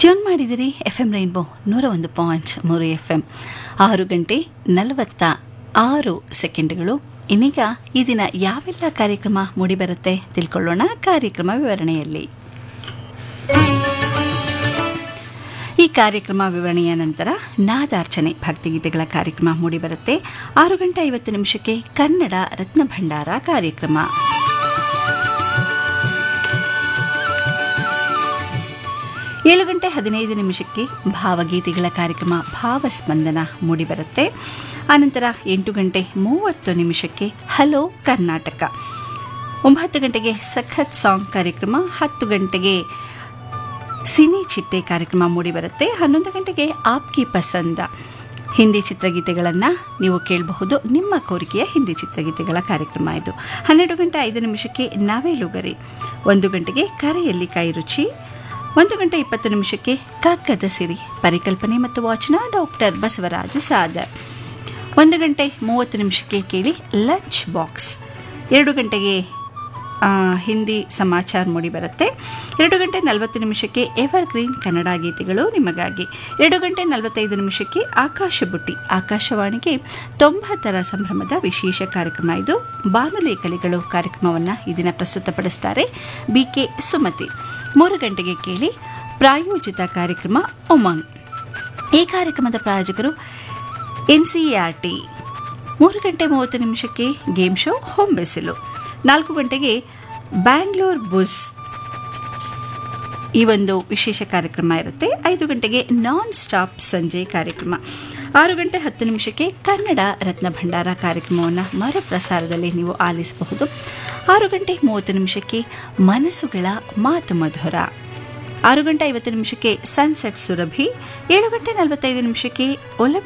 tune ಮಾಡಿದಿರಿ F M rainbow ನೂರ ಒಂದು ಪಾಯಿಂಟ್ ಮೂರು ಎಫ್ ಎಂ ಆರು ಗಂಟೆ ನಲವತ್ತ ಆರು ಸೆಕೆಂಡ್ಗಳು ಇನ್ನೀಗ ಈ ದಿನ ಯಾವೆಲ್ಲ ಕಾರ್ಯಕ್ರಮ ಮೂಡಿಬರುತ್ತೆ ತಿಳ್ಕೊಳ್ಳೋಣ ಕಾರ್ಯಕ್ರಮ ವಿವರಣೆಯಲ್ಲಿ ಈ ಕಾರ್ಯಕ್ರಮ ವಿವರಣೆಯ ನಂತರ ನಾದಾರ್ಚನೆ ಭಕ್ತಿಗೀತೆಗಳ ಕಾರ್ಯಕ್ರಮ ಮೂಡಿಬರುತ್ತೆ ಆರು ಗಂಟೆ ಐವತ್ತು ನಿಮಿಷಕ್ಕೆ ಕನ್ನಡ ರತ್ನ ಭಂಡಾರ ಕಾರ್ಯಕ್ರಮ ಏಳು ಗಂಟೆ ಹದಿನೈದು ನಿಮಿಷಕ್ಕೆ ಭಾವಗೀತೆಗಳ ಕಾರ್ಯಕ್ರಮ ಭಾವಸ್ಪಂದನ ಮೂಡಿಬರುತ್ತೆ ಆನಂತರ ಎಂಟು ಗಂಟೆ ಮೂವತ್ತು ನಿಮಿಷಕ್ಕೆ ಹಲೋ ಕರ್ನಾಟಕ ಒಂಬತ್ತು ಗಂಟೆಗೆ ಸಖತ್ ಸಾಂಗ್ ಕಾರ್ಯಕ್ರಮ ಹತ್ತು ಗಂಟೆಗೆ ಸಿನಿ ಚಿಟ್ಟೆ ಕಾರ್ಯಕ್ರಮ ಮೂಡಿಬರುತ್ತೆ ಹನ್ನೊಂದು ಗಂಟೆಗೆ ಆಪ್ಕಿ ಪಸಂದ ಹಿಂದಿ ಚಿತ್ರಗೀತೆಗಳನ್ನು ನೀವು ಕೇಳಬಹುದು ನಿಮ್ಮ ಕೋರಿಕೆಯ ಹಿಂದಿ ಚಿತ್ರಗೀತೆಗಳ ಕಾರ್ಯಕ್ರಮ ಇದು ಹನ್ನೆರಡು ಗಂಟೆ ಐದು ನಿಮಿಷಕ್ಕೆ ನಾವೇಲುಗರಿ ಒಂದು ಗಂಟೆಗೆ ಕರೆಯಲ್ಲಿ ಕೈ ರುಚಿ ಒಂದು ಗಂಟೆ ಇಪ್ಪತ್ತು ನಿಮಿಷಕ್ಕೆ ಕಗ್ಗದ ಸಿರಿ ಪರಿಕಲ್ಪನೆ ಮತ್ತು ವಾಚನ ಡಾಕ್ಟರ್ ಬಸವರಾಜ ಸಾದರ್ ಒಂದು ಗಂಟೆ ಮೂವತ್ತು ನಿಮಿಷಕ್ಕೆ ಕೇಳಿ ಲಂಚ್ ಬಾಕ್ಸ್ ಎರಡು ಗಂಟೆಗೆ ಆ, ಹಿಂದಿ ಸಮಾಚಾರ ಮೂಡಿ ಬರುತ್ತೆ ಎರಡು ಗಂಟೆ ನಲವತ್ತು ನಿಮಿಷಕ್ಕೆ ಎವರ್ ಗ್ರೀನ್ ಕನ್ನಡ ಗೀತೆಗಳು ನಿಮಗಾಗಿ ಎರಡು ಗಂಟೆ ನಲವತ್ತೈದು ನಿಮಿಷಕ್ಕೆ ಆಕಾಶ ಬುಟ್ಟಿ ಆಕಾಶವಾಣಿಗೆ ತೊಂಬತ್ತರ ಸಂಭ್ರಮದ ವಿಶೇಷ ಕಾರ್ಯಕ್ರಮ ಇದು ಬಾನುಲಿ ಕಲಿಗಳು ಕಾರ್ಯಕ್ರಮವನ್ನು ಈ ದಿನ ಪ್ರಸ್ತುತಪಡಿಸ್ತಾರೆ ಬಿ ಕೆ ಸುಮತಿ ಮೂರು ಗಂಟೆಗೆ ಕೇಳಿ ಪ್ರಾಯೋಜಿತ ಕಾರ್ಯಕ್ರಮ ಉಮಂಗ್ ಈ ಕಾರ್ಯಕ್ರಮದ ಪ್ರಾಯೋಜಕರು ಎನ್ಸಿಇಆರ್ಟಿ ಮೂರು ಗಂಟೆ ಮೂವತ್ತು ನಿಮಿಷಕ್ಕೆ ಗೇಮ್ ಶೋ ಹೊಂಬೆಸಿಲು ನಾಲ್ಕು ಗಂಟೆಗೆ ಬ್ಯಾಂಗ್ಳೂರ್ ಬುಸ್ ಈ ಒಂದು ವಿಶೇಷ ಕಾರ್ಯಕ್ರಮ ಇರುತ್ತೆ ಐದು ಗಂಟೆಗೆ ನಾನ್ ಸ್ಟಾಪ್ ಸಂಜೆ ಕಾರ್ಯಕ್ರಮ ಆರು ಗಂಟೆ ಹತ್ತು ನಿಮಿಷಕ್ಕೆ ಕನ್ನಡ ರತ್ನ ಭಂಡಾರ ಕಾರ್ಯಕ್ರಮವನ್ನು ಮರುಪ್ರಸಾರದಲ್ಲಿ ನೀವು ಆಲಿಸಬಹುದು ಆರು ಗಂಟೆ ಮೂವತ್ತು ನಿಮಿಷಕ್ಕೆ ಮನಸ್ಸುಗಳ ಮಾತು ಮಧುರ ಆರು ಗಂಟೆ ಐವತ್ತು ನಿಮಿಷಕ್ಕೆ ಸನ್ಸೆಟ್ ಸುರಭಿ ಏಳು ಗಂಟೆ ನಲವತ್ತೈದು ನಿಮಿಷಕ್ಕೆ ಒಲವಿ